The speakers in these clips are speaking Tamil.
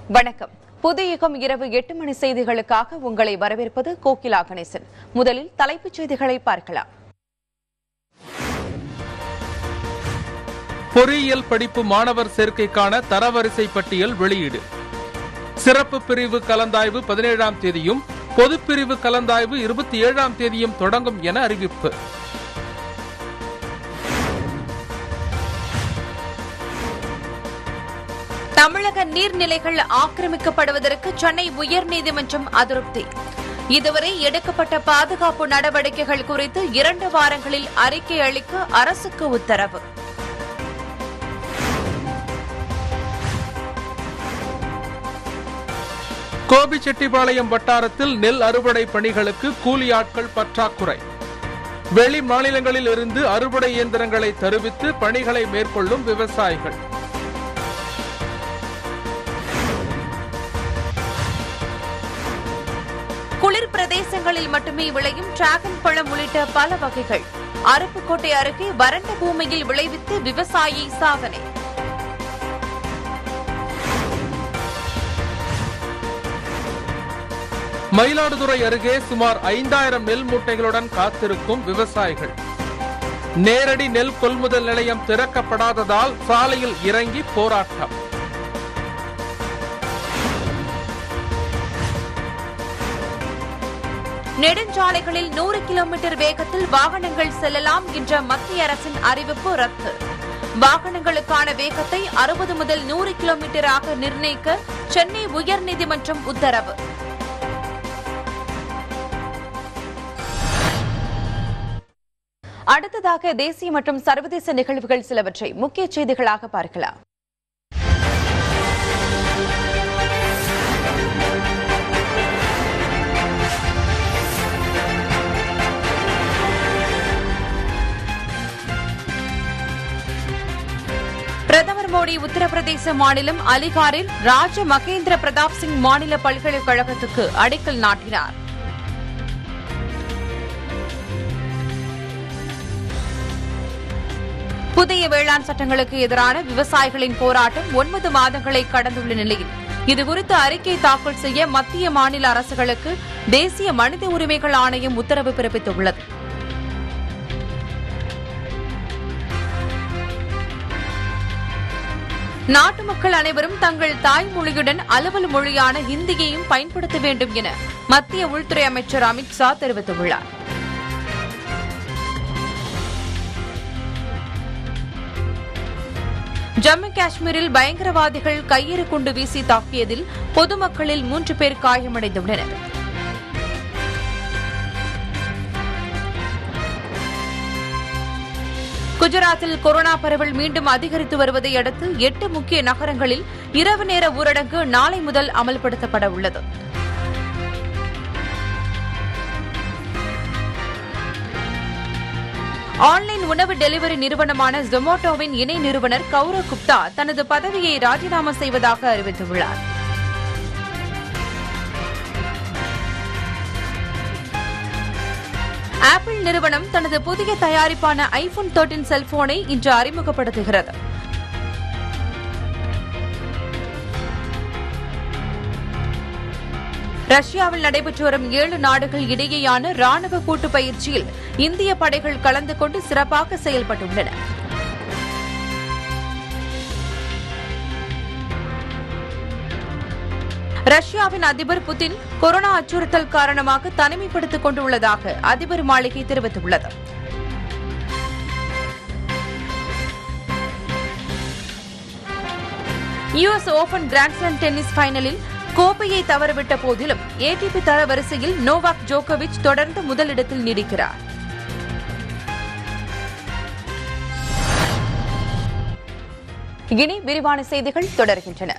வணக்கம் புதியுகம் இரவு எட்டு மணி செய்திகளுக்காக உங்களை வரவேற்பது கோகிலா கணேசன் முதலில் தலைப்புச் செய்திகளை பார்க்கலாம் பொறியியல் படிப்பு மாணவர் சேர்க்கைக்கான தரவரிசை பட்டியல் வெளியீடு சிறப்பு பிரிவு கலந்தாய்வு பதினேழாம் தேதியும் பொதுப்பிரிவு கலந்தாய்வு இருபத்தி ஏழாம் தேதியும் தொடங்கும் என அறிவிப்பு தமிழக நீர்நிலைகள் ஆக்கிரமிக்கப்படுவதற்கு சென்னை உயர்நீதிமன்றம் அதிருப்தி இதுவரை எடுக்கப்பட்ட பாதுகாப்பு நடவடிக்கைகள் குறித்து இரண்டு வாரங்களில் அறிக்கை அளிக்க அரசுக்கு உத்தரவு கோபிச்செட்டிப்பாளையம் வட்டாரத்தில் நெல் அறுவடை பணிகளுக்கு கூலி ஆட்கள் பற்றாக்குறை வெளி மாநிலங்களில் இருந்து அறுவடை இயந்திரங்களை தருவித்து பணிகளை மேற்கொள்ளும் விவசாயிகள் குளிர் பிரதேசங்களில் மட்டுமே விளையும் டிராகன் பழம் உள்ளிட்ட பல வகைகள் அருப்புக்கோட்டை அருகே வறண்ட பூமியில் விளைவித்து விவசாயி சாதனை மயிலாடுதுறை அருகே சுமார் ஐந்தாயிரம் நெல் மூட்டைகளுடன் காத்திருக்கும் விவசாயிகள் நேரடி நெல் கொள்முதல் நிலையம் திறக்கப்படாததால் சாலையில் இறங்கி போராட்டம் நெடுஞ்சாலைகளில் நூறு கிலோமீட்டர் வேகத்தில் வாகனங்கள் செல்லலாம் என்ற மத்திய அரசின் அறிவிப்பு ரத்து வாகனங்களுக்கான வேகத்தை அறுபது முதல் நூறு கிலோமீட்டராக நிர்ணயிக்க சென்னை உயர்நீதிமன்றம் உத்தரவு அடுத்ததாக தேசிய மற்றும் சர்வதேச நிகழ்வுகள் சிலவற்றை முக்கிய செய்திகளாக பார்க்கலாம் பிரதமர் மோடி உத்தரப்பிரதேச மாநிலம் அலிகாரில் ராஜ மகேந்திர பிரதாப் சிங் மாநில பல்கலைக்கழகத்துக்கு அடிக்கல் நாட்டினார் புதிய வேளாண் சட்டங்களுக்கு எதிரான விவசாயிகளின் போராட்டம் ஒன்பது மாதங்களை கடந்துள்ள நிலையில் இதுகுறித்து அறிக்கை தாக்கல் செய்ய மத்திய மாநில அரசுகளுக்கு தேசிய மனித உரிமைகள் ஆணையம் உத்தரவு பிறப்பித்துள்ளது நாட்டு மக்கள் அனைவரும் தங்கள் தாய்மொழியுடன் அலுவல் மொழியான ஹிந்தியையும் பயன்படுத்த வேண்டும் என மத்திய உள்துறை அமைச்சர் அமித் ஷா தெரிவித்துள்ளார் ஜம்மு காஷ்மீரில் பயங்கரவாதிகள் கையெறி குண்டு வீசி தாக்கியதில் பொதுமக்களில் மூன்று பேர் காயமடைந்துள்ளனர் குஜராத்தில் கொரோனா பரவல் மீண்டும் அதிகரித்து வருவதை அடுத்து எட்டு முக்கிய நகரங்களில் இரவு நேர ஊரடங்கு நாளை முதல் அமல்படுத்தப்பட உள்ளது ஆன்லைன் உணவு டெலிவரி நிறுவனமான ஜொமோட்டோவின் இணை நிறுவனர் கௌரவ் குப்தா தனது பதவியை ராஜினாமா செய்வதாக அறிவித்துள்ளார் ஆப்பிள் நிறுவனம் தனது புதிய தயாரிப்பான ஐபோன் தேர்ட்டின் செல்போனை இன்று அறிமுகப்படுத்துகிறது ரஷ்யாவில் நடைபெற்று வரும் ஏழு நாடுகள் இடையேயான ராணுவ கூட்டு பயிற்சியில் இந்திய படைகள் கலந்து கொண்டு சிறப்பாக செயல்பட்டுள்ளன ரஷ்யாவின் அதிபர் புதின் கொரோனா அச்சுறுத்தல் காரணமாக தனிமைப்படுத்திக் கொண்டுள்ளதாக அதிபர் மாளிகை தெரிவித்துள்ளது யுஎஸ் ஓபன் கிராண்ட்ஸ்லாம் டென்னிஸ் ஃபைனலில் கோப்பையை தவறவிட்ட போதிலும் ஏடிபி தரவரிசையில் நோவாக் ஜோகோவிச் தொடர்ந்து முதலிடத்தில் நீடிக்கிறார் இனி விரிவான செய்திகள் தொடர்கின்றன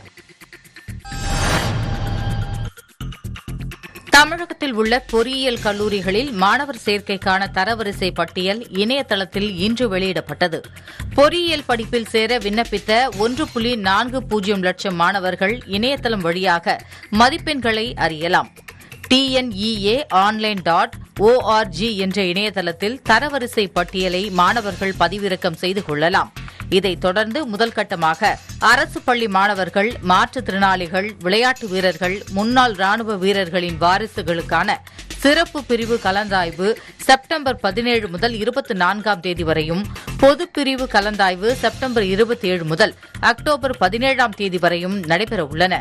தமிழகத்தில் உள்ள பொறியியல் கல்லூரிகளில் மாணவர் சேர்க்கைக்கான தரவரிசை பட்டியல் இணையதளத்தில் இன்று வெளியிடப்பட்டது பொறியியல் படிப்பில் சேர விண்ணப்பித்த ஒன்று புள்ளி நான்கு பூஜ்ஜியம் லட்சம் மாணவர்கள் இணையதளம் வழியாக மதிப்பெண்களை அறியலாம் டிஎன்இஏ ஆன்லைன் டாட் ஓஆர்ஜி என்ற இணையதளத்தில் தரவரிசை பட்டியலை மாணவர்கள் பதிவிறக்கம் செய்து கொள்ளலாம் இதைத் தொடர்ந்து முதல் கட்டமாக அரசு பள்ளி மாணவர்கள் மாற்றுத்திறனாளிகள் விளையாட்டு வீரர்கள் முன்னாள் ராணுவ வீரர்களின் வாரிசுகளுக்கான சிறப்பு பிரிவு கலந்தாய்வு செப்டம்பர் பதினேழு முதல் இருபத்தி நான்காம் தேதி வரையும் பொதுப் பிரிவு கலந்தாய்வு செப்டம்பர் இருபத்தி ஏழு முதல் அக்டோபர் பதினேழாம் தேதி வரையும் நடைபெற உள்ளன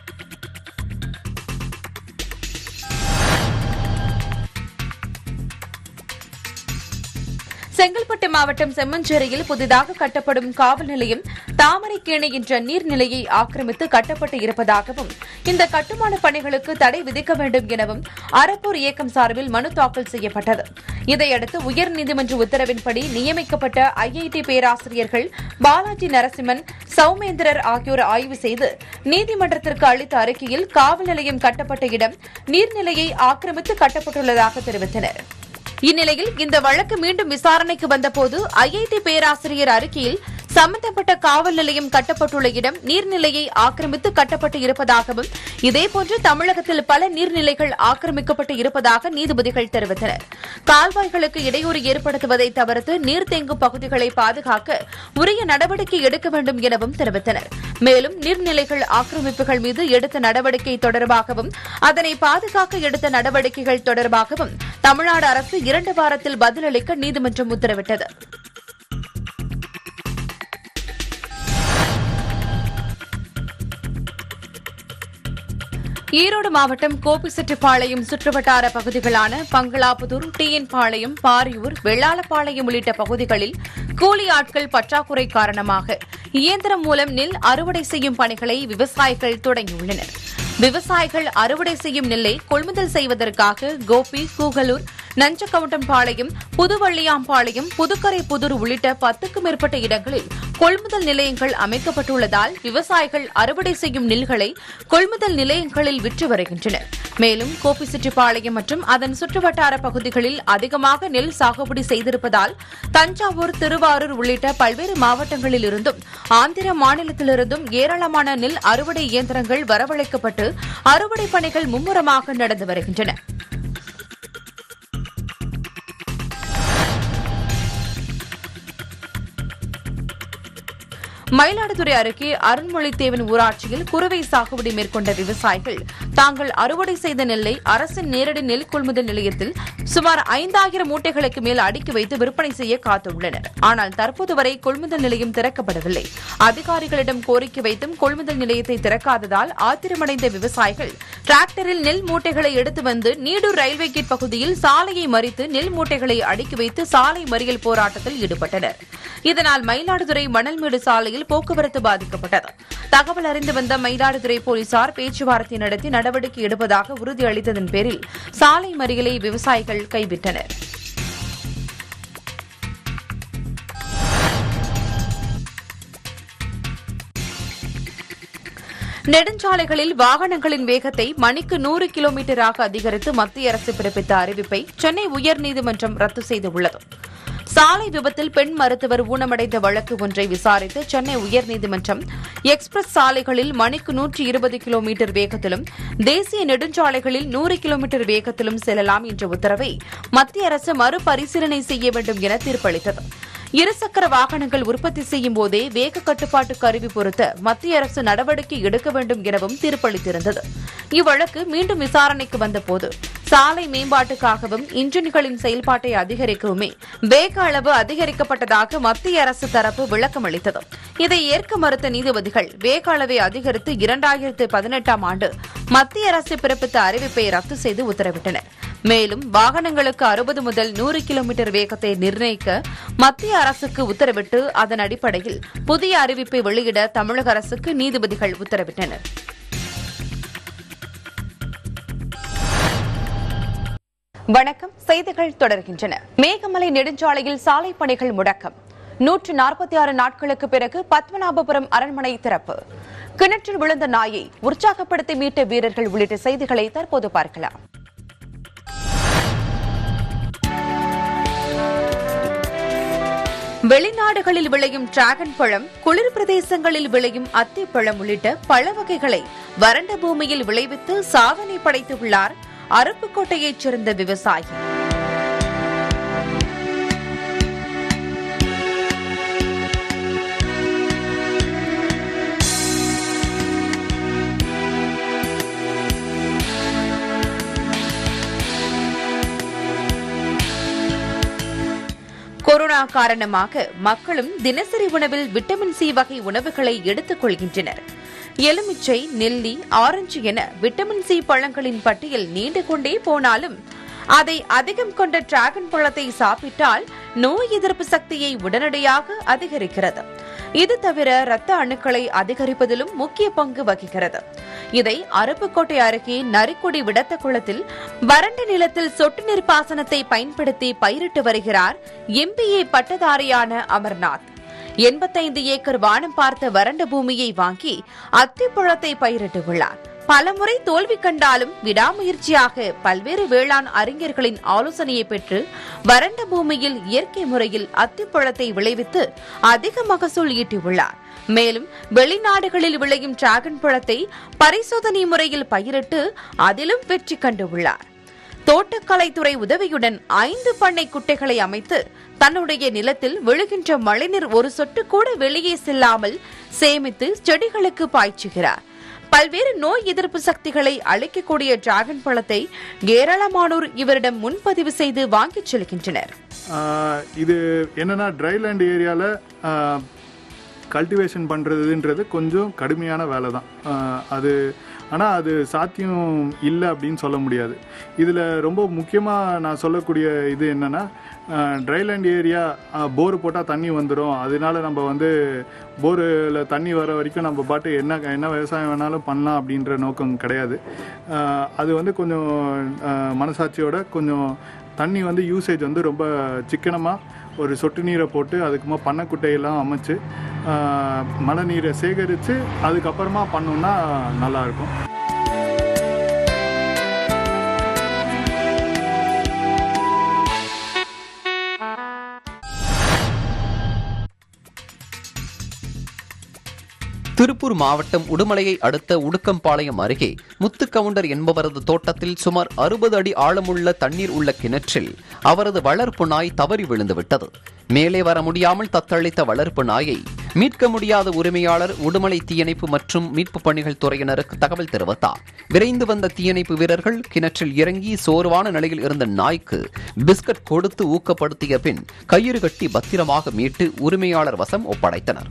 செங்கல்பட்டு மாவட்டம் செம்மஞ்சேரியில் புதிதாக கட்டப்படும் காவல் நிலையம் தாமரைக்கேணி என்ற நீர்நிலையை ஆக்கிரமித்து கட்டப்பட்டு இருப்பதாகவும் இந்த கட்டுமான பணிகளுக்கு தடை விதிக்க வேண்டும் எனவும் அறப்போர் இயக்கம் சார்பில் மனு தாக்கல் செய்யப்பட்டது இதையடுத்து உயர்நீதிமன்ற உத்தரவின்படி நியமிக்கப்பட்ட ஐஐடி பேராசிரியர்கள் பாலாஜி நரசிம்மன் சௌமேந்திரர் ஆகியோர் ஆய்வு செய்து நீதிமன்றத்திற்கு அளித்த அறிக்கையில் காவல் நிலையம் கட்டப்பட்ட இடம் நீர்நிலையை ஆக்கிரமித்து கட்டப்பட்டுள்ளதாக தெரிவித்தனர் இந்நிலையில் இந்த வழக்கு மீண்டும் விசாரணைக்கு வந்தபோது ஐஐடி பேராசிரியர் அறிக்கையில் சம்பந்தப்பட்ட காவல் நிலையம் கட்டப்பட்டுள்ள இடம் நீர்நிலையை ஆக்கிரமித்து கட்டப்பட்டு இருப்பதாகவும் இதேபோன்று தமிழகத்தில் பல நீர்நிலைகள் ஆக்கிரமிக்கப்பட்டு இருப்பதாக நீதிபதிகள் தெரிவித்தனர் கால்வாய்களுக்கு இடையூறு ஏற்படுத்துவதை தவிர்த்து நீர் தேங்கும் பகுதிகளை பாதுகாக்க உரிய நடவடிக்கை எடுக்க வேண்டும் எனவும் தெரிவித்தனர் மேலும் நீர்நிலைகள் ஆக்கிரமிப்புகள் மீது எடுத்த நடவடிக்கை தொடர்பாகவும் அதனை பாதுகாக்க எடுத்த நடவடிக்கைகள் தொடர்பாகவும் தமிழ்நாடு அரசு இரண்டு வாரத்தில் பதிலளிக்க நீதிமன்றம் உத்தரவிட்டது ஈரோடு மாவட்டம் கோபிச்செட்டிப்பாளையம் சுற்றுவட்டார பகுதிகளான பங்களாபுதூர் டிஎன்பாளையம் பாரியூர் வெள்ளாளப்பாளையம் உள்ளிட்ட பகுதிகளில் கூலி ஆட்கள் பற்றாக்குறை காரணமாக இயந்திரம் மூலம் நெல் அறுவடை செய்யும் பணிகளை விவசாயிகள் தொடங்கியுள்ளனர் விவசாயிகள் அறுவடை செய்யும் நெல்லை கொள்முதல் செய்வதற்காக கோபி கூகலூர் நஞ்சக்கவுண்டம்பாளையம் புதுவள்ளியாம்பாளையம் புதுக்கரை புதூர் உள்ளிட்ட பத்துக்கும் மேற்பட்ட இடங்களில் கொள்முதல் நிலையங்கள் அமைக்கப்பட்டுள்ளதால் விவசாயிகள் அறுவடை செய்யும் நெல்களை கொள்முதல் நிலையங்களில் விற்று வருகின்றனர் மேலும் கோபிச்செட்டிப்பாளையம் மற்றும் அதன் சுற்றுவட்டார பகுதிகளில் அதிகமாக நெல் சாகுபடி செய்திருப்பதால் தஞ்சாவூர் திருவாரூர் உள்ளிட்ட பல்வேறு மாவட்டங்களில் இருந்தும் ஆந்திர மாநிலத்திலிருந்தும் ஏராளமான நெல் அறுவடை இயந்திரங்கள் வரவழைக்கப்பட்டு அறுவடை பணிகள் மும்முரமாக நடந்து வருகின்றன மயிலாடுதுறை அருகே அருண்மொழித்தேவன் ஊராட்சியில் குறுவை சாகுபடி மேற்கொண்ட விவசாயிகள் தாங்கள் அறுவடை செய்த நெல்லை அரசின் நேரடி நெல் கொள்முதல் நிலையத்தில் சுமார் ஐந்தாயிரம் மூட்டைகளுக்கு மேல் அடுக்கி வைத்து விற்பனை செய்ய காத்துள்ளனர் ஆனால் தற்போது வரை கொள்முதல் நிலையம் திறக்கப்படவில்லை அதிகாரிகளிடம் கோரிக்கை வைத்தும் கொள்முதல் நிலையத்தை திறக்காததால் ஆத்திரமடைந்த விவசாயிகள் டிராக்டரில் நெல் மூட்டைகளை எடுத்து வந்து நீடூர் ரயில்வே கேட் பகுதியில் சாலையை மறித்து நெல் மூட்டைகளை அடுக்கி வைத்து சாலை மறியல் போராட்டத்தில் ஈடுபட்டனர் இதனால் மயிலாடுதுறை மணல்மேடு சாலையில் போக்குவரத்து பாதிக்கப்பட்டது தகவல் அறிந்து வந்த மயிலாடுதுறை போலீசார் பேச்சுவார்த்தை நடத்தி நடவடிக்கை எடுப்பதாக உறுதியளித்ததன் பேரில் சாலை மறியலை விவசாயிகள் கைவிட்டனர் நெடுஞ்சாலைகளில் வாகனங்களின் வேகத்தை மணிக்கு நூறு கிலோமீட்டராக அதிகரித்து மத்திய அரசு பிறப்பித்த அறிவிப்பை சென்னை உயர்நீதிமன்றம் ரத்து செய்துள்ளது சாலை விபத்தில் பெண் மருத்துவர் ஊனமடைந்த வழக்கு ஒன்றை விசாரித்து சென்னை உயர்நீதிமன்றம் எக்ஸ்பிரஸ் சாலைகளில் மணிக்கு நூற்றி இருபது கிலோமீட்டர் வேகத்திலும் தேசிய நெடுஞ்சாலைகளில் நூறு கிலோமீட்டர் வேகத்திலும் செல்லலாம் என்ற உத்தரவை மத்திய அரசு மறுபரிசீலனை செய்ய வேண்டும் என தீர்ப்பளித்தது இருசக்கர வாகனங்கள் உற்பத்தி செய்யும் போதே வேக கட்டுப்பாட்டு கருவி பொருத்த மத்திய அரசு நடவடிக்கை எடுக்க வேண்டும் எனவும் தீர்ப்பளித்திருந்தது இவ்வழக்கு மீண்டும் விசாரணைக்கு வந்தபோது சாலை மேம்பாட்டுக்காகவும் இன்ஜின்களின் செயல்பாட்டை அதிகரிக்கவுமே வேக அளவு அதிகரிக்கப்பட்டதாக மத்திய அரசு தரப்பு விளக்கம் அளித்தது இதை ஏற்க மறுத்த நீதிபதிகள் வேக அளவை அதிகரித்து இரண்டாயிரத்து பதினெட்டாம் ஆண்டு மத்திய அரசு பிறப்பித்த அறிவிப்பை ரத்து செய்து உத்தரவிட்டனர் மேலும் வாகனங்களுக்கு அறுபது முதல் நூறு கிலோமீட்டர் வேகத்தை நிர்ணயிக்க மத்திய அரசுக்கு உத்தரவிட்டு அதன் அடிப்படையில் புதிய அறிவிப்பை வெளியிட தமிழக அரசுக்கு நீதிபதிகள் உத்தரவிட்டனர் வணக்கம் செய்திகள் தொடர்கின்றன மேகமலை நெடுஞ்சாலையில் சாலை பணிகள் முடக்கம் நூற்று நாற்பத்தி ஆறு நாட்களுக்கு பிறகு பத்மநாபபுரம் அரண்மனை திறப்பு கிணற்றில் விழுந்த நாயை உற்சாகப்படுத்தி மீட்ட வீரர்கள் உள்ளிட்ட செய்திகளை தற்போது பார்க்கலாம் வெளிநாடுகளில் விளையும் டிராகன் பழம் குளிர் பிரதேசங்களில் விளையும் அத்திப்பழம் உள்ளிட்ட பழ வகைகளை வறண்ட பூமியில் விளைவித்து சாதனை படைத்துள்ளார் அருப்புக்கோட்டையைச் சேர்ந்த விவசாயி கொரோனா காரணமாக மக்களும் தினசரி உணவில் விட்டமின் சி வகை உணவுகளை எடுத்துக் கொள்கின்றனர் எலுமிச்சை நெல்லி ஆரஞ்சு என விட்டமின் சி பழங்களின் பட்டியல் நீண்டு கொண்டே போனாலும் அதை அதிகம் கொண்ட டிராகன் பழத்தை சாப்பிட்டால் நோய் எதிர்ப்பு சக்தியை உடனடியாக அதிகரிக்கிறது இது தவிர இரத்த அணுக்களை அதிகரிப்பதிலும் முக்கிய பங்கு வகிக்கிறது இதை அருப்புக்கோட்டை அருகே நரிக்குடி விடத்த குளத்தில் வறண்ட நிலத்தில் சொட்டு நீர் பாசனத்தை பயன்படுத்தி பயிரிட்டு வருகிறார் எம்பிஏ பட்டதாரியான அமர்நாத் எண்பத்தைந்து ஏக்கர் வானம் பார்த்த வறண்ட பூமியை வாங்கி அத்திப்பழத்தை பயிரிட்டுள்ளார் பலமுறை தோல்வி கண்டாலும் விடாமுயற்சியாக பல்வேறு வேளாண் அறிஞர்களின் ஆலோசனையை பெற்று வறண்ட பூமியில் இயற்கை முறையில் அத்திப்பழத்தை விளைவித்து அதிக மகசூல் ஈட்டியுள்ளார் மேலும் வெளிநாடுகளில் விளையும் டிராகன் பழத்தை பரிசோதனை முறையில் பயிரிட்டு அதிலும் வெற்றி கண்டுள்ளார் தோட்டக்கலைத்துறை உதவியுடன் ஐந்து பண்ணை குட்டைகளை அமைத்து தன்னுடைய நிலத்தில் விழுகின்ற மழைநீர் ஒரு சொட்டு கூட வெளியே செல்லாமல் சேமித்து செடிகளுக்கு பாய்ச்சுகிறார் பல்வேறு நோய் எதிர்ப்பு சக்திகளை அளிக்கக்கூடிய டிராகன் பழத்தை ஏராளமானோர் இவரிடம் முன்பதிவு செய்து வாங்கிச் செல்கின்றனர் ஆஹ் இது என்னன்னா ட்ரைலேண்ட் ஏரியாவில் கல்டிவேஷன் பண்ணுறதுன்றது கொஞ்சம் கடுமையான வேலை தான் ஆஹ் அது ஆனால் அது சாத்தியம் இல்லை அப்படின்னு சொல்ல முடியாது இதில் ரொம்ப முக்கியமாக நான் சொல்லக்கூடிய இது என்னென்னா ட்ரைலேண்ட் ஏரியா போர் போட்டால் தண்ணி வந்துடும் அதனால நம்ம வந்து போரில் தண்ணி வர வரைக்கும் நம்ம பாட்டு என்ன என்ன விவசாயம் வேணாலும் பண்ணலாம் அப்படின்ற நோக்கம் கிடையாது ஆஹ் அது வந்து கொஞ்சம் ஆஹ் மனசாட்சியோட கொஞ்சம் தண்ணி வந்து யூசேஜ் வந்து ரொம்ப சிக்கனமாக ஒரு சொட்டு நீரை போட்டு அதுக்குமா பண்ணக்குட்டையெல்லாம் அமைச்சு ஆஹ் மழை நீரை சேகரித்து அதுக்கப்புறமா பண்ணோம்னா நல்லாயிருக்கும் திருப்பூர் மாவட்டம் உடுமலையை அடுத்த உடுக்கம்பாளையம் அருகே முத்துக்கவுண்டர் என்பவரது தோட்டத்தில் சுமார் அறுபது அடி ஆழமுள்ள தண்ணீர் உள்ள கிணற்றில் அவரது வளர்ப்பு நாய் தவறி விழுந்துவிட்டது மேலே வர முடியாமல் தத்தளித்த வளர்ப்பு நாயை மீட்க முடியாத உரிமையாளர் உடுமலை தீயணைப்பு மற்றும் மீட்பு பணிகள் துறையினருக்கு தகவல் தெரிவித்தார் விரைந்து வந்த தீயணைப்பு வீரர்கள் கிணற்றில் இறங்கி சோர்வான நிலையில் இருந்த நாய்க்கு பிஸ்கட் கொடுத்து ஊக்கப்படுத்திய பின் கயிறு கட்டி பத்திரமாக மீட்டு உரிமையாளர் வசம் ஒப்படைத்தனர்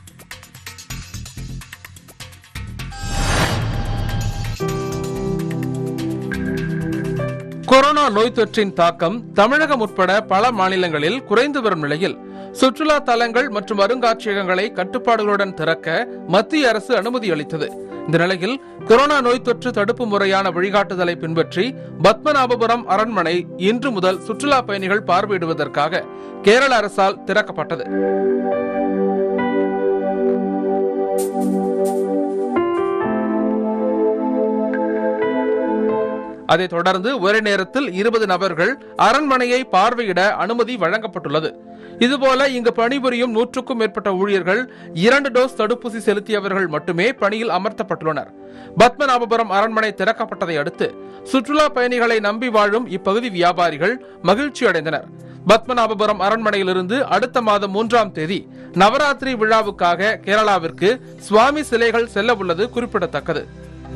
கொரோனா நோய் தொற்றின் தாக்கம் தமிழகம் உட்பட பல மாநிலங்களில் குறைந்து வரும் நிலையில் சுற்றுலா தலங்கள் மற்றும் அருங்காட்சியகங்களை கட்டுப்பாடுகளுடன் திறக்க மத்திய அரசு அனுமதி அளித்தது இந்த நிலையில் கொரோனா நோய் தொற்று தடுப்பு முறையான வழிகாட்டுதலை பின்பற்றி பத்மநாபபுரம் அரண்மனை இன்று முதல் சுற்றுலா பயணிகள் பார்வையிடுவதற்காக கேரள அரசால் திறக்கப்பட்டது அதைத் தொடர்ந்து ஒரே நேரத்தில் இருபது நபர்கள் அரண்மனையை பார்வையிட அனுமதி வழங்கப்பட்டுள்ளது இதுபோல இங்கு பணிபுரியும் நூற்றுக்கும் மேற்பட்ட ஊழியர்கள் இரண்டு டோஸ் தடுப்பூசி செலுத்தியவர்கள் மட்டுமே பணியில் அமர்த்தப்பட்டுள்ளனர் பத்மநாபபுரம் அரண்மனை திறக்கப்பட்டதை அடுத்து சுற்றுலா பயணிகளை நம்பி வாழும் இப்பகுதி வியாபாரிகள் மகிழ்ச்சி அடைந்தனர் பத்மநாபபுரம் அரண்மனையிலிருந்து அடுத்த மாதம் மூன்றாம் தேதி நவராத்திரி விழாவுக்காக கேரளாவிற்கு சுவாமி சிலைகள் செல்ல உள்ளது குறிப்பிடத்தக்கது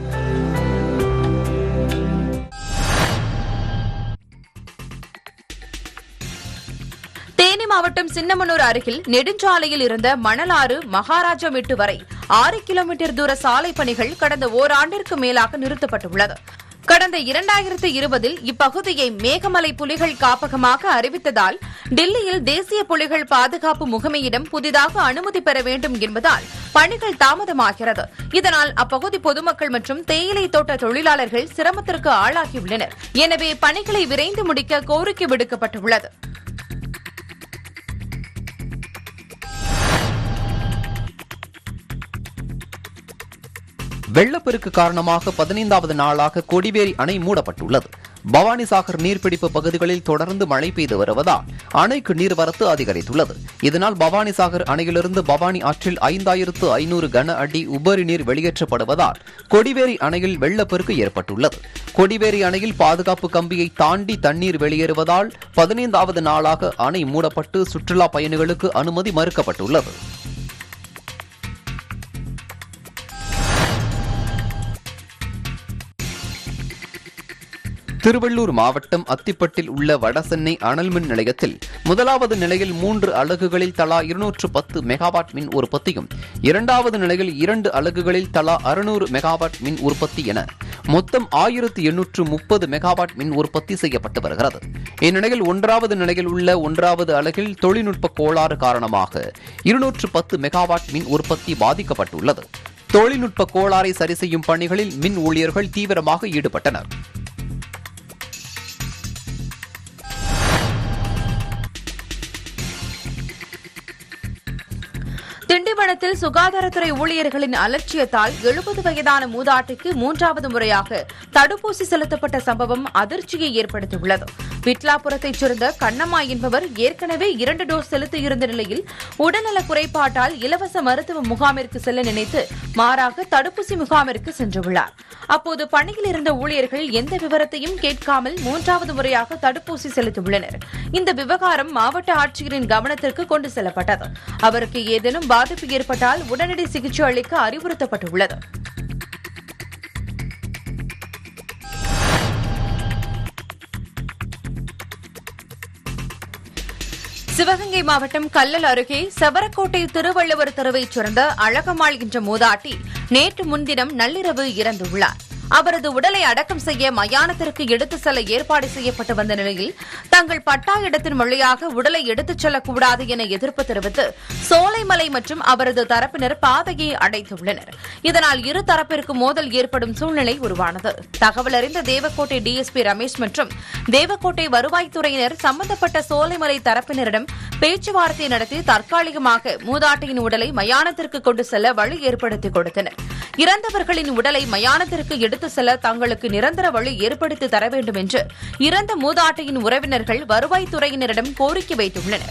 தேனி மாவட்டம் சின்னமனூர் அருகில் நெடுஞ்சாலையில் இருந்த மணலாறு மகாராஜாமேட்டு வரை ஆறு கிலோமீட்டர் தூர சாலை பணிகள் கடந்த ஓராண்டிற்கு மேலாக நிறுத்தப்பட்டுள்ளது கடந்த இரண்டாயிரத்து இருபதில் இப்பகுதியை மேகமலை புலிகள் காப்பகமாக அறிவித்ததால் டெல்லியில் தேசிய புலிகள் பாதுகாப்பு முகமையிடம் புதிதாக அனுமதி பெற வேண்டும் என்பதால் பணிகள் தாமதமாகிறது இதனால் அப்பகுதி பொதுமக்கள் மற்றும் தேயிலை தோட்ட தொழிலாளர்கள் சிரமத்திற்கு ஆளாகியுள்ளனர் எனவே பணிகளை விரைந்து முடிக்க கோரிக்கை விடுக்கப்பட்டுள்ளது வெள்ளப்பெருக்கு காரணமாக பதினைந்தாவது நாளாக கொடிவேரி அணை மூடப்பட்டுள்ளது பவானிசாகர் நீர்பிடிப்பு பகுதிகளில் தொடர்ந்து மழை பெய்து வருவதால் அணைக்கு நீர்வரத்து அதிகரித்துள்ளது இதனால் பவானிசாகர் அணையிலிருந்து பவானி ஆற்றில் ஐந்தாயிரத்து ஐநூறு கன அடி உபரி நீர் வெளியேற்றப்படுவதால் கொடிவேரி அணையில் வெள்ளப்பெருக்கு ஏற்பட்டுள்ளது கொடிவேரி அணையில் பாதுகாப்பு கம்பியை தாண்டி தண்ணீர் வெளியேறுவதால் பதினைந்தாவது நாளாக அணை மூடப்பட்டு சுற்றுலா பயணிகளுக்கு அனுமதி மறுக்கப்பட்டுள்ளது திருவள்ளூர் மாவட்டம் அத்திப்பட்டில் உள்ள வடசென்னை அனல் மின் நிலையத்தில் முதலாவது நிலையில் மூன்று அலகுகளில் தலா இருநூற்று பத்து மெகாவாட் மின் உற்பத்தியும் இரண்டாவது நிலையில் இரண்டு அலகுகளில் தலா அறுநூறு மெகாவாட் மின் உற்பத்தி என மொத்தம் ஆயிரத்து எண்ணூற்று முப்பது மெகாவாட் மின் உற்பத்தி செய்யப்பட்டு வருகிறது இந்நிலையில் ஒன்றாவது நிலையில் உள்ள ஒன்றாவது அலகில் தொழில்நுட்ப கோளாறு காரணமாக இருநூற்று பத்து மெகாவாட் மின் உற்பத்தி பாதிக்கப்பட்டுள்ளது தொழில்நுட்ப கோளாறை சரி செய்யும் பணிகளில் மின் ஊழியர்கள் தீவிரமாக ஈடுபட்டனர் திண்டிவனத்தில் சுகாதாரத்துறை ஊழியர்களின் அலட்சியத்தால் எழுபது வயதான மூதாட்டிக்கு மூன்றாவது முறையாக தடுப்பூசி செலுத்தப்பட்ட சம்பவம் அதிர்ச்சியை ஏற்படுத்தியுள்ளது விட்லாபுரத்தைச் சேர்ந்த கண்ணம்மா என்பவர் ஏற்கனவே இரண்டு டோஸ் செலுத்தியிருந்த நிலையில் உடல்நல குறைபாட்டால் இலவச மருத்துவ முகாமிற்கு செல்ல நினைத்து மாறாக தடுப்பூசி முகாமிற்கு சென்றுள்ளார் அப்போது பணியில் இருந்த ஊழியர்கள் எந்த விவரத்தையும் கேட்காமல் மூன்றாவது முறையாக தடுப்பூசி செலுத்தியுள்ளனர் இந்த விவகாரம் மாவட்ட ஆட்சியரின் கவனத்திற்கு கொண்டு செல்லப்பட்டது அவருக்கு ஏதேனும் பாதிப்பு ஏற்பட்டால் உடனடி சிகிச்சை அளிக்க அறிவுறுத்தப்பட்டுள்ளது சிவகங்கை மாவட்டம் கல்லல் அருகே செவரக்கோட்டை திருவள்ளுவர் தெருவைச் சேர்ந்த அழகம்மாள் என்ற மூதாட்டி நேற்று முன்தினம் நள்ளிரவு இறந்துள்ளார் அவரது உடலை அடக்கம் செய்ய மயானத்திற்கு எடுத்துச் செல்ல ஏற்பாடு செய்யப்பட்டு வந்த நிலையில் தங்கள் பட்டா இடத்தின் வழியாக உடலை எடுத்துச் செல்லக்கூடாது என எதிர்ப்பு தெரிவித்து சோலைமலை மற்றும் அவரது தரப்பினர் பாதையை அடைத்துள்ளனர் இதனால் இரு தரப்பிற்கு மோதல் ஏற்படும் சூழ்நிலை உருவானது தகவல் அறிந்த தேவக்கோட்டை டிஎஸ்பி ரமேஷ் மற்றும் தேவக்கோட்டை வருவாய்த்துறையினர் சம்பந்தப்பட்ட சோலைமலை தரப்பினரிடம் பேச்சுவார்த்தை நடத்தி தற்காலிகமாக மூதாட்டியின் உடலை மயானத்திற்கு கொண்டு செல்ல வழி ஏற்படுத்தி கொடுத்தனர் இறந்தவர்களின் உடலை மயானத்திற்கு எடுத்து செல்ல தங்களுக்கு நிரந்தர வழி ஏற்படுத்தி தர வேண்டும் என்று இறந்த மூதாட்டியின் உறவினர்கள் வருவாய்த்துறையினரிடம் கோரிக்கை வைத்துள்ளனர்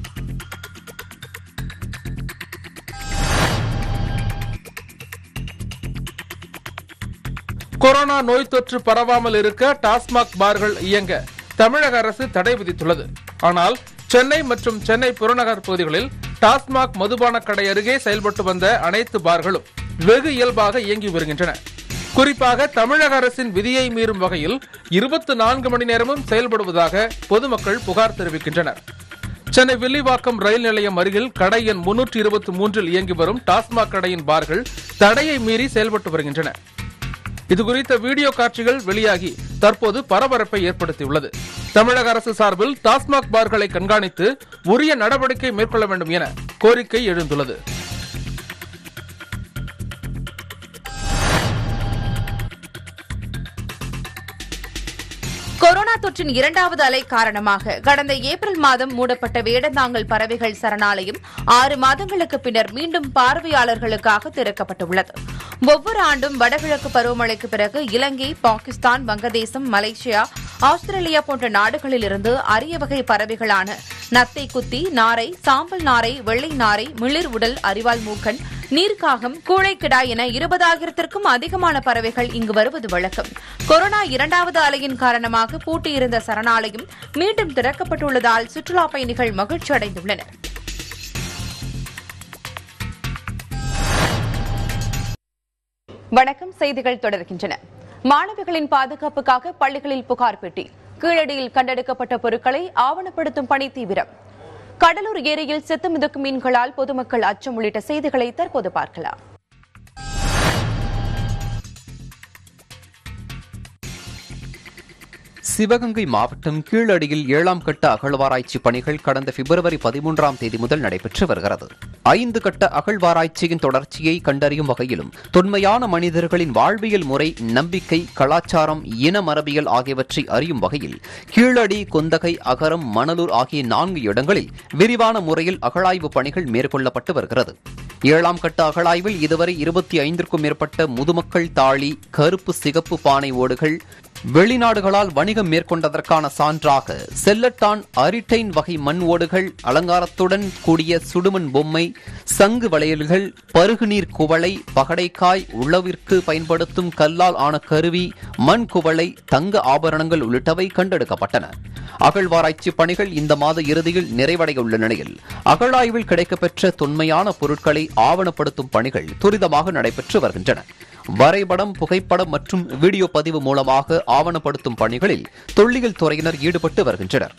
கொரோனா நோய் தொற்று பரவாமல் இருக்க டாஸ்மாக் பார்கள் இயங்க தமிழக அரசு தடை விதித்துள்ளது ஆனால் சென்னை மற்றும் சென்னை புறநகர் பகுதிகளில் டாஸ்மாக் மதுபான கடை அருகே செயல்பட்டு வந்த அனைத்து பார்களும் வெகு இயல்பாக இயங்கி வருகின்றன குறிப்பாக தமிழக அரசின் விதியை மீறும் வகையில் இருபத்தி நான்கு மணி நேரமும் செயல்படுவதாக பொதுமக்கள் புகார் தெரிவிக்கின்றனர் சென்னை வில்லிவாக்கம் ரயில் நிலையம் அருகில் கடை எண் முன்னூற்றி இருபத்தி மூன்றில் இயங்கி வரும் டாஸ்மாக் கடையின் பார்கள் தடையை மீறி செயல்பட்டு வருகின்றன இதுகுறித்த வீடியோ காட்சிகள் வெளியாகி தற்போது பரபரப்பை ஏற்படுத்தியுள்ளது தமிழக அரசு சார்பில் டாஸ்மாக் பார்களை கண்காணித்து உரிய நடவடிக்கை மேற்கொள்ள வேண்டும் என கோரிக்கை எழுந்துள்ளது கொரோனா தொற்றின் இரண்டாவது அலை காரணமாக கடந்த ஏப்ரல் மாதம் மூடப்பட்ட வேடந்தாங்கல் பறவைகள் சரணாலயம் ஆறு மாதங்களுக்கு பின்னர் மீண்டும் பார்வையாளர்களுக்காக திறக்கப்பட்டுள்ளது ஒவ்வொரு ஆண்டும் வடகிழக்கு பருவமழைக்கு பிறகு இலங்கை பாகிஸ்தான் வங்கதேசம் மலேசியா ஆஸ்திரேலியா போன்ற நாடுகளிலிருந்து அரிய வகை பறவைகளான நத்தை குத்தி நாரை சாம்பல் நாரை வெள்ளை நாரை மிளிர் உடல் அரிவாள் மூக்கன் நீர்க்காகம் கூழைக்கிடாய் என இருபதாயிரத்திற்கும் அதிகமான பறவைகள் இங்கு வருவது வழக்கம் கொரோனா இரண்டாவது அலையின் காரணமாக பூட்டியிருந்த சரணாலயம் மீண்டும் திறக்கப்பட்டுள்ளதால் சுற்றுலா பயணிகள் மகிழ்ச்சி அடைந்துள்ளனர் வணக்கம் செய்திகள் தொடர்கின்றன மாணவிகளின் பாதுகாப்புக்காக பள்ளிகளில் புகார் பெட்டி கீழடியில் கண்டெடுக்கப்பட்ட பொருட்களை ஆவணப்படுத்தும் பணி தீவிரம் கடலூர் ஏரியில் செத்து மிதக்கும் மீன்களால் பொதுமக்கள் அச்சம் உள்ளிட்ட செய்திகளை தற்போது பார்க்கலாம் சிவகங்கை மாவட்டம் கீழடியில் ஏழாம் கட்ட அகழ்வாராய்ச்சி பணிகள் கடந்த பிப்ரவரி பதிமூன்றாம் தேதி முதல் நடைபெற்று வருகிறது ஐந்து கட்ட அகழ்வாராய்ச்சியின் தொடர்ச்சியை கண்டறியும் வகையிலும் தொன்மையான மனிதர்களின் வாழ்வியல் முறை நம்பிக்கை கலாச்சாரம் இன மரபியல் ஆகியவற்றை அறியும் வகையில் கீழடி கொந்தகை அகரம் மணலூர் ஆகிய நான்கு இடங்களில் விரிவான முறையில் அகழாய்வு பணிகள் மேற்கொள்ளப்பட்டு வருகிறது ஏழாம் கட்ட அகழாய்வில் இதுவரை இருபத்தி ஐந்திற்கும் மேற்பட்ட முதுமக்கள் தாளி கருப்பு சிகப்பு பானை ஓடுகள் வெளிநாடுகளால் வணிகம் மேற்கொண்டதற்கான சான்றாக செல்லட்டான் அரிட்டைன் வகை மண் ஓடுகள் அலங்காரத்துடன் கூடிய சுடுமண் பொம்மை சங்கு வளையல்கள் பருகுநீர் குவளை பகடைக்காய் உழவிற்கு பயன்படுத்தும் கல்லால் ஆன கருவி மண் குவளை தங்க ஆபரணங்கள் உள்ளிட்டவை கண்டெடுக்கப்பட்டன அகழ்வாராய்ச்சி பணிகள் இந்த மாத இறுதியில் நிறைவடைய உள்ள நிலையில் அகழாய்வில் கிடைக்கப்பெற்ற தொன்மையான பொருட்களை ஆவணப்படுத்தும் பணிகள் துரிதமாக நடைபெற்று வருகின்றன வரைபடம் புகைப்படம் மற்றும் வீடியோ பதிவு மூலமாக ஆவணப்படுத்தும் பணிகளில் தொல்லியல் துறையினர் ஈடுபட்டு வருகின்றனர்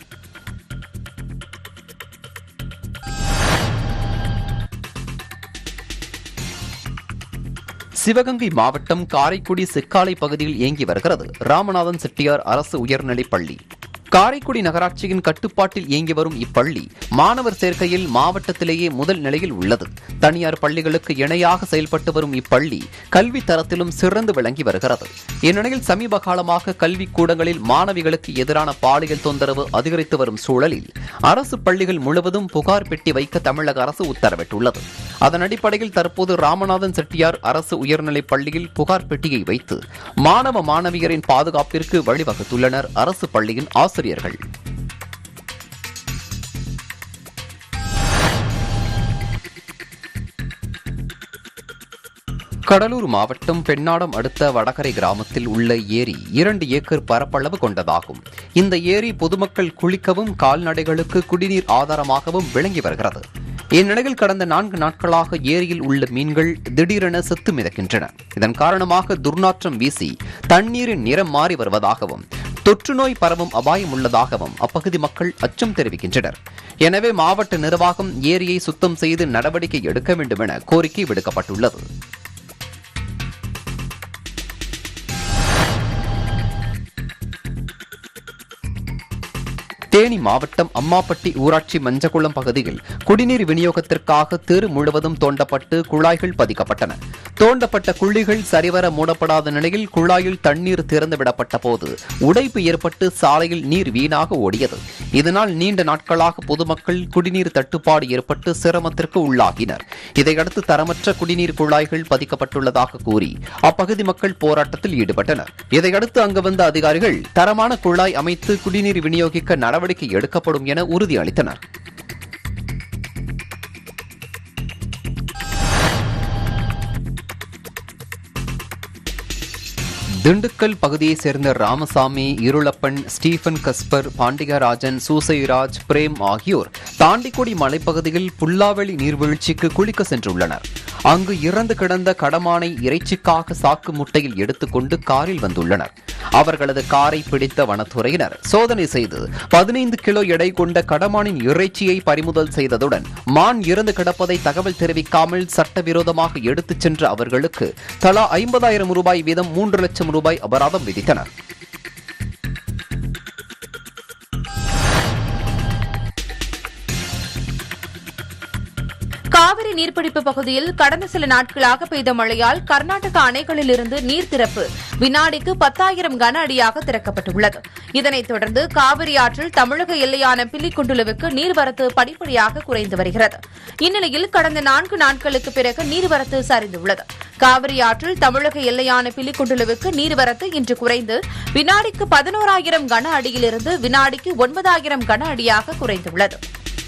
சிவகங்கை மாவட்டம் காரைக்குடி சிக்காலை பகுதியில் இயங்கி வருகிறது ராமநாதன் செட்டியார் அரசு உயர்நிலைப் பள்ளி காரைக்குடி நகராட்சியின் கட்டுப்பாட்டில் இயங்கி வரும் இப்பள்ளி மாணவர் சேர்க்கையில் மாவட்டத்திலேயே முதல் நிலையில் உள்ளது தனியார் பள்ளிகளுக்கு இணையாக செயல்பட்டு வரும் இப்பள்ளி கல்வி தரத்திலும் சிறந்து விளங்கி வருகிறது இந்நிலையில் சமீப காலமாக கல்வி கூடங்களில் மாணவிகளுக்கு எதிரான பாலியல் தொந்தரவு அதிகரித்து வரும் சூழலில் அரசு பள்ளிகள் முழுவதும் புகார் பெட்டி வைக்க தமிழக அரசு உத்தரவிட்டுள்ளது அதன் அடிப்படையில் தற்போது ராமநாதன் செட்டியார் அரசு உயர்நிலைப் பள்ளியில் புகார் பெட்டியை வைத்து மாணவ மாணவியரின் பாதுகாப்பிற்கு வழிவகுத்துள்ளனர் அரசு பள்ளியின் ஆசிரியர்கள் கடலூர் மாவட்டம் பெண்ணாடம் அடுத்த வடகரை கிராமத்தில் உள்ள ஏரி இரண்டு ஏக்கர் பரப்பளவு கொண்டதாகும் இந்த ஏரி பொதுமக்கள் குளிக்கவும் கால்நடைகளுக்கு குடிநீர் ஆதாரமாகவும் விளங்கி வருகிறது இந்நிலையில் கடந்த நான்கு நாட்களாக ஏரியில் உள்ள மீன்கள் திடீரென செத்து மிதக்கின்றன இதன் காரணமாக துர்நாற்றம் வீசி தண்ணீரின் நிறம் மாறி வருவதாகவும் தொற்று நோய் பரவும் அபாயம் உள்ளதாகவும் அப்பகுதி மக்கள் அச்சம் தெரிவிக்கின்றனர் எனவே மாவட்ட நிர்வாகம் ஏரியை சுத்தம் செய்து நடவடிக்கை எடுக்க வேண்டும் என கோரிக்கை விடுக்கப்பட்டுள்ளது தேனி மாவட்டம் அம்மாப்பட்டி ஊராட்சி மஞ்சக்குளம் பகுதியில் குடிநீர் விநியோகத்திற்காக தெரு முழுவதும் தோண்டப்பட்டு குழாய்கள் பதிக்கப்பட்டன தோண்டப்பட்ட குழிகள் சரிவர மூடப்படாத நிலையில் குழாயில் தண்ணீர் திறந்து விடப்பட்ட போது உடைப்பு ஏற்பட்டு சாலையில் நீர் வீணாக ஓடியது இதனால் நீண்ட நாட்களாக பொதுமக்கள் குடிநீர் தட்டுப்பாடு ஏற்பட்டு சிரமத்திற்கு உள்ளாகினர் இதையடுத்து தரமற்ற குடிநீர் குழாய்கள் பதிக்கப்பட்டுள்ளதாக கூறி அப்பகுதி மக்கள் போராட்டத்தில் ஈடுபட்டனர் இதையடுத்து அங்கு வந்த அதிகாரிகள் தரமான குழாய் அமைத்து குடிநீர் விநியோகிக்க நடவடிக்கை எடுக்கப்படும் என உறுதியளித்தனர் திண்டுக்கல் பகுதியைச் சேர்ந்த ராமசாமி இருளப்பன் ஸ்டீபன் கஸ்பர் பாண்டியராஜன் சூசைராஜ் பிரேம் ஆகியோர் தாண்டிக்குடி மலைப்பகுதியில் புல்லாவெளி நீர்வீழ்ச்சிக்கு குளிக்க சென்றுள்ளனர் அங்கு இறந்து கிடந்த கடமானை இறைச்சிக்காக சாக்கு முட்டையில் எடுத்துக்கொண்டு காரில் வந்துள்ளனர் அவர்களது காரை பிடித்த வனத்துறையினர் சோதனை செய்து பதினைந்து கிலோ எடை கொண்ட கடமானின் இறைச்சியை பறிமுதல் செய்ததுடன் மான் இறந்து கிடப்பதை தகவல் தெரிவிக்காமல் சட்டவிரோதமாக எடுத்துச் சென்ற அவர்களுக்கு தலா ஐம்பதாயிரம் ரூபாய் வீதம் மூன்று லட்சம் ரூபாய் அபராதம் விதித்தனர் காவிரி நீர்பிடிப்பு பகுதியில் கடந்த சில நாட்களாக பெய்த மழையால் கர்நாடக அணைகளில் இருந்து நீர் திறப்பு வினாடிக்கு பத்தாயிரம் கன அடியாக திறக்கப்பட்டுள்ளது இதனைத் தொடர்ந்து காவிரி ஆற்றில் தமிழக எல்லையான பில்லிக்குண்டுலுவுக்கு நீர்வரத்து படிப்படியாக குறைந்து வருகிறது இந்நிலையில் கடந்த நான்கு நாட்களுக்கு பிறகு நீர்வரத்து சரிந்துள்ளது காவிரி ஆற்றில் தமிழக எல்லையான பில்லிக்குண்டுலுவுக்கு நீர்வரத்து இன்று குறைந்து வினாடிக்கு பதினோராயிரம் கன அடியிலிருந்து வினாடிக்கு ஒன்பதாயிரம் கன அடியாக குறைந்துள்ளது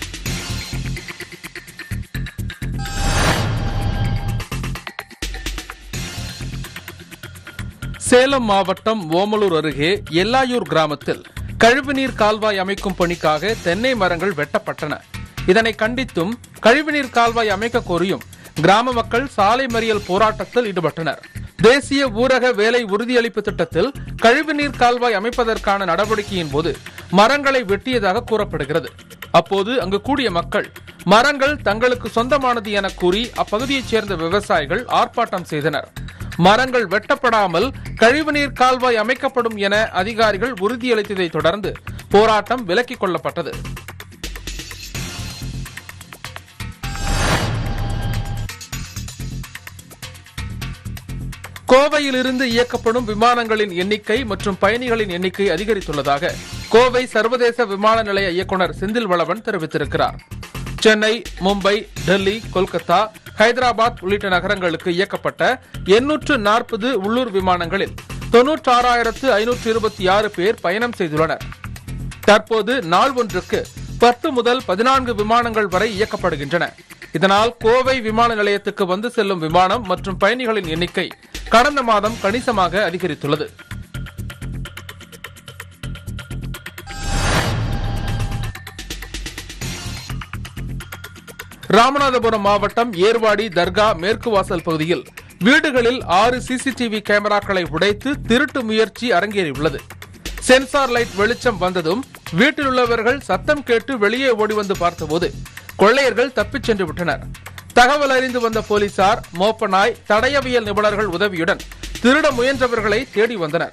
சேலம் மாவட்டம் ஓமலூர் அருகே எல்லாயூர் கிராமத்தில் கழிவுநீர் கால்வாய் அமைக்கும் பணிக்காக தென்னை மரங்கள் வெட்டப்பட்டன இதனை கண்டித்தும் கழிவுநீர் கால்வாய் அமைக்க கோரியும் கிராம மக்கள் சாலை மறியல் போராட்டத்தில் ஈடுபட்டனர் தேசிய ஊரக வேலை உறுதியளிப்பு திட்டத்தில் கழிவுநீர் கால்வாய் அமைப்பதற்கான நடவடிக்கையின் போது மரங்களை வெட்டியதாக கூறப்படுகிறது அப்போது அங்கு கூடிய மக்கள் மரங்கள் தங்களுக்கு சொந்தமானது என கூறி அப்பகுதியைச் சேர்ந்த விவசாயிகள் ஆர்ப்பாட்டம் செய்தனர் மரங்கள் வெட்டப்படாமல் கழிவுநீர் கால்வாய் அமைக்கப்படும் என அதிகாரிகள் உறுதியளித்ததை தொடர்ந்து போராட்டம் விலக்கிக் கொள்ளப்பட்டது கோவையிலிருந்து இயக்கப்படும் விமானங்களின் எண்ணிக்கை மற்றும் பயணிகளின் எண்ணிக்கை அதிகரித்துள்ளதாக கோவை சர்வதேச விமான நிலைய இயக்குநர் செந்தில் வளவன் தெரிவித்திருக்கிறார் சென்னை மும்பை டெல்லி கொல்கத்தா ஹைதராபாத் உள்ளிட்ட நகரங்களுக்கு இயக்கப்பட்ட எண்ணூற்று நாற்பது உள்ளூர் விமானங்களில் தொன்னூற்றாறாயிரத்து ஐநூற்று இருபத்தி ஆறு பேர் பயணம் செய்துள்ளனர் தற்போது நாள் ஒன்றுக்கு பத்து முதல் பதினான்கு விமானங்கள் வரை இயக்கப்படுகின்றன இதனால் கோவை விமான நிலையத்துக்கு வந்து செல்லும் விமானம் மற்றும் பயணிகளின் எண்ணிக்கை கடந்த மாதம் கணிசமாக அதிகரித்துள்ளது ராமநாதபுரம் மாவட்டம் ஏர்வாடி தர்கா மேற்கு வாசல் பகுதியில் வீடுகளில் ஆறு சிசிடிவி கேமராக்களை உடைத்து திருட்டு முயற்சி அரங்கேறியுள்ளது சென்சார் லைட் வெளிச்சம் வந்ததும் வீட்டில் உள்ளவர்கள் சத்தம் கேட்டு வெளியே ஓடி வந்து பார்த்தபோது கொள்ளையர்கள் தப்பிச் சென்று விட்டனர் தகவல் அறிந்து வந்த போலீசார் மோப்பநாய் தடயவியல் நிபுணர்கள் உதவியுடன் திருட முயன்றவர்களை தேடி வந்தனர்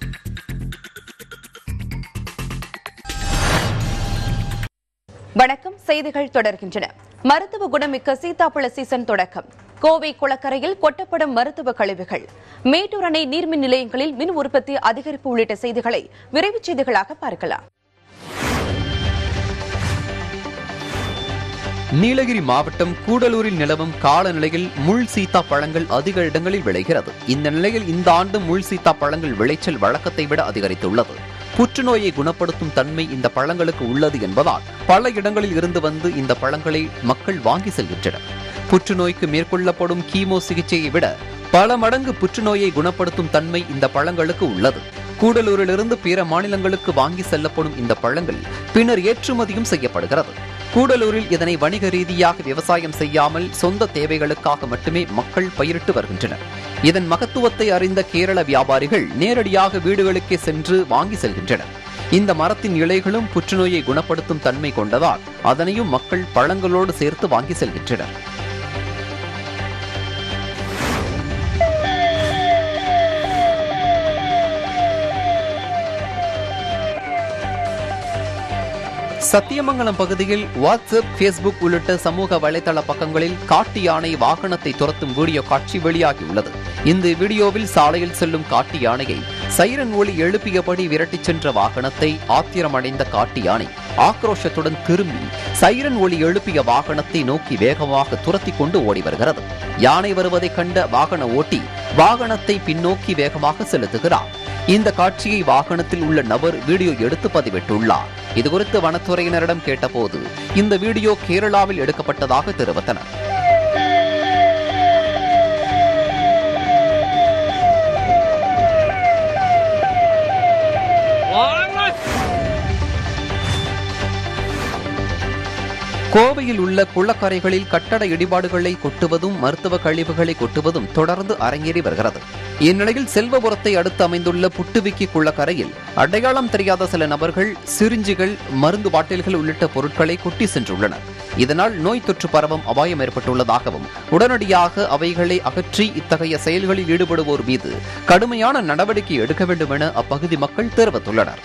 வணக்கம் செய்திகள் தொடர்கின்றன மருத்துவ குணமிக்க சீதாப்பழ சீசன் தொடக்கம் கோவை குளக்கரையில் கொட்டப்படும் மருத்துவ கழிவுகள் மேட்டூர் அணை நீர்மின் நிலையங்களில் மின் உற்பத்தி அதிகரிப்பு உள்ளிட்ட செய்திகளை விரைவுச் செய்திகளாக பார்க்கலாம் நீலகிரி மாவட்டம் கூடலூரில் நிலவும் காலநிலையில் முள் சீத்தா பழங்கள் அதிக இடங்களில் விளைகிறது இந்த நிலையில் இந்த ஆண்டு முள் சீத்தா பழங்கள் விளைச்சல் வழக்கத்தை விட அதிகரித்துள்ளது புற்றுநோயை குணப்படுத்தும் தன்மை இந்த பழங்களுக்கு உள்ளது என்பதால் பல இடங்களில் இருந்து வந்து இந்த பழங்களை மக்கள் வாங்கி செல்கின்றனர் புற்றுநோய்க்கு மேற்கொள்ளப்படும் கீமோ சிகிச்சையை விட பல மடங்கு புற்றுநோயை குணப்படுத்தும் தன்மை இந்த பழங்களுக்கு உள்ளது கூடலூரிலிருந்து பிற மாநிலங்களுக்கு வாங்கி செல்லப்படும் இந்த பழங்கள் பின்னர் ஏற்றுமதியும் செய்யப்படுகிறது கூடலூரில் இதனை வணிக ரீதியாக விவசாயம் செய்யாமல் சொந்த தேவைகளுக்காக மட்டுமே மக்கள் பயிரிட்டு வருகின்றனர் இதன் மகத்துவத்தை அறிந்த கேரள வியாபாரிகள் நேரடியாக வீடுகளுக்கே சென்று வாங்கி செல்கின்றனர் இந்த மரத்தின் இலைகளும் புற்றுநோயை குணப்படுத்தும் தன்மை கொண்டதால் அதனையும் மக்கள் பழங்களோடு சேர்த்து வாங்கி செல்கின்றனர் சத்தியமங்கலம் பகுதியில் வாட்ஸ்அப் ஃபேஸ்புக் உள்ளிட்ட சமூக வலைதள பக்கங்களில் காட்டு யானை வாகனத்தை துரத்தும் வீடியோ காட்சி வெளியாகியுள்ளது இந்த வீடியோவில் சாலையில் செல்லும் காட்டு யானையை சைரன் ஒளி எழுப்பியபடி விரட்டிச் சென்ற வாகனத்தை ஆத்திரமடைந்த காட்டு யானை ஆக்ரோஷத்துடன் திரும்பி சைரன் ஒளி எழுப்பிய வாகனத்தை நோக்கி வேகமாக துரத்தி கொண்டு ஓடி வருகிறது யானை வருவதைக் கண்ட வாகன ஓட்டி வாகனத்தை பின்னோக்கி வேகமாக செலுத்துகிறார் இந்த காட்சியை வாகனத்தில் உள்ள நபர் வீடியோ எடுத்து பதிவிட்டுள்ளார் இதுகுறித்து வனத்துறையினரிடம் கேட்டபோது இந்த வீடியோ கேரளாவில் எடுக்கப்பட்டதாக தெரிவித்தனர் கோவையில் உள்ள குளக்கரைகளில் கட்டட இடிபாடுகளை கொட்டுவதும் மருத்துவ கழிவுகளை கொட்டுவதும் தொடர்ந்து அரங்கேறி வருகிறது இந்நிலையில் செல்வபுரத்தை அடுத்து அமைந்துள்ள புட்டுவிக்கி குளக்கரையில் அடையாளம் தெரியாத சில நபர்கள் சிரிஞ்சிகள் மருந்து பாட்டில்கள் உள்ளிட்ட பொருட்களை கொட்டி சென்றுள்ளனர் இதனால் நோய் தொற்று பரவும் அபாயம் ஏற்பட்டுள்ளதாகவும் உடனடியாக அவைகளை அகற்றி இத்தகைய செயல்களில் ஈடுபடுவோர் மீது கடுமையான நடவடிக்கை எடுக்க வேண்டும் என அப்பகுதி மக்கள் தெரிவித்துள்ளனர்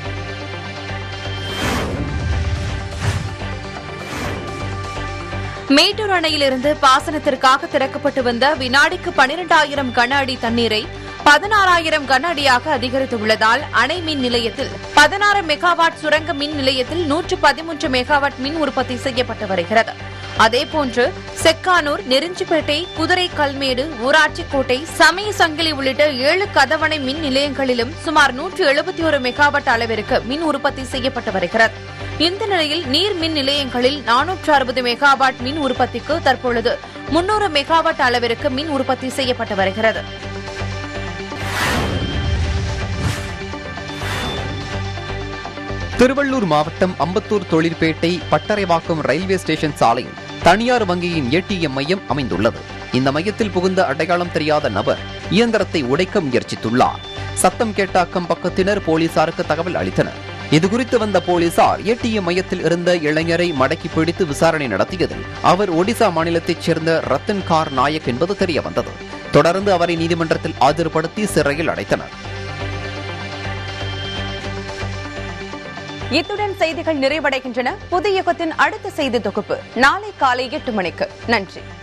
மேட்டூர் அணையிலிருந்து பாசனத்திற்காக திறக்கப்பட்டு வந்த வினாடிக்கு பனிரெண்டாயிரம் கன அடி தண்ணீரை பதினாறாயிரம் கன அடியாக அதிகரித்துள்ளதால் அணை மின் நிலையத்தில் பதினாறு மெகாவாட் சுரங்க மின் நிலையத்தில் நூற்று பதிமூன்று மெகாவாட் மின் உற்பத்தி செய்யப்பட்டு வருகிறது அதேபோன்று செக்கானூர் நெருஞ்சிப்பேட்டை குதிரை கல்மேடு ஊராட்சிக்கோட்டை சமய சங்கிலி உள்ளிட்ட ஏழு கதவணை மின் நிலையங்களிலும் சுமார் நூற்று எழுபத்தி ஒரு மெகாவாட் அளவிற்கு மின் உற்பத்தி செய்யப்பட்டு வருகிறது இந்த நிலையில் நீர் மின் நிலையங்களில் நானூற்று அறுபது மெகாவாட் மின் உற்பத்திக்கு தற்பொழுது முன்னூறு மெகாவாட் அளவிற்கு மின் உற்பத்தி செய்யப்பட்டு வருகிறது திருவள்ளூர் மாவட்டம் அம்பத்தூர் தொழிற்பேட்டை பட்டறைவாக்கம் ரயில்வே ஸ்டேஷன் சாலையில் தனியார் வங்கியின் ஏடிஎம் மையம் அமைந்துள்ளது இந்த மையத்தில் புகுந்த அடையாளம் தெரியாத நபர் இயந்திரத்தை உடைக்க முயற்சித்துள்ளார் சத்தம் கேட்ட அக்கம் பக்கத்தினர் போலீசாருக்கு தகவல் அளித்தனர் இதுகுறித்து வந்த போலீசார் ஏடிஎம் மையத்தில் இருந்த இளைஞரை மடக்கி பிடித்து விசாரணை நடத்தியதில் அவர் ஒடிசா மாநிலத்தைச் சேர்ந்த ரத்தன் கார் நாயக் என்பது தெரிய வந்தது தொடர்ந்து அவரை நீதிமன்றத்தில் ஆஜர்படுத்தி சிறையில் அடைத்தனர் இத்துடன் செய்திகள் நிறைவடைகின்றன புதிய யுகத்தின் அடுத்த செய்தி தொகுப்பு நாளை காலை எட்டு மணிக்கு நன்றி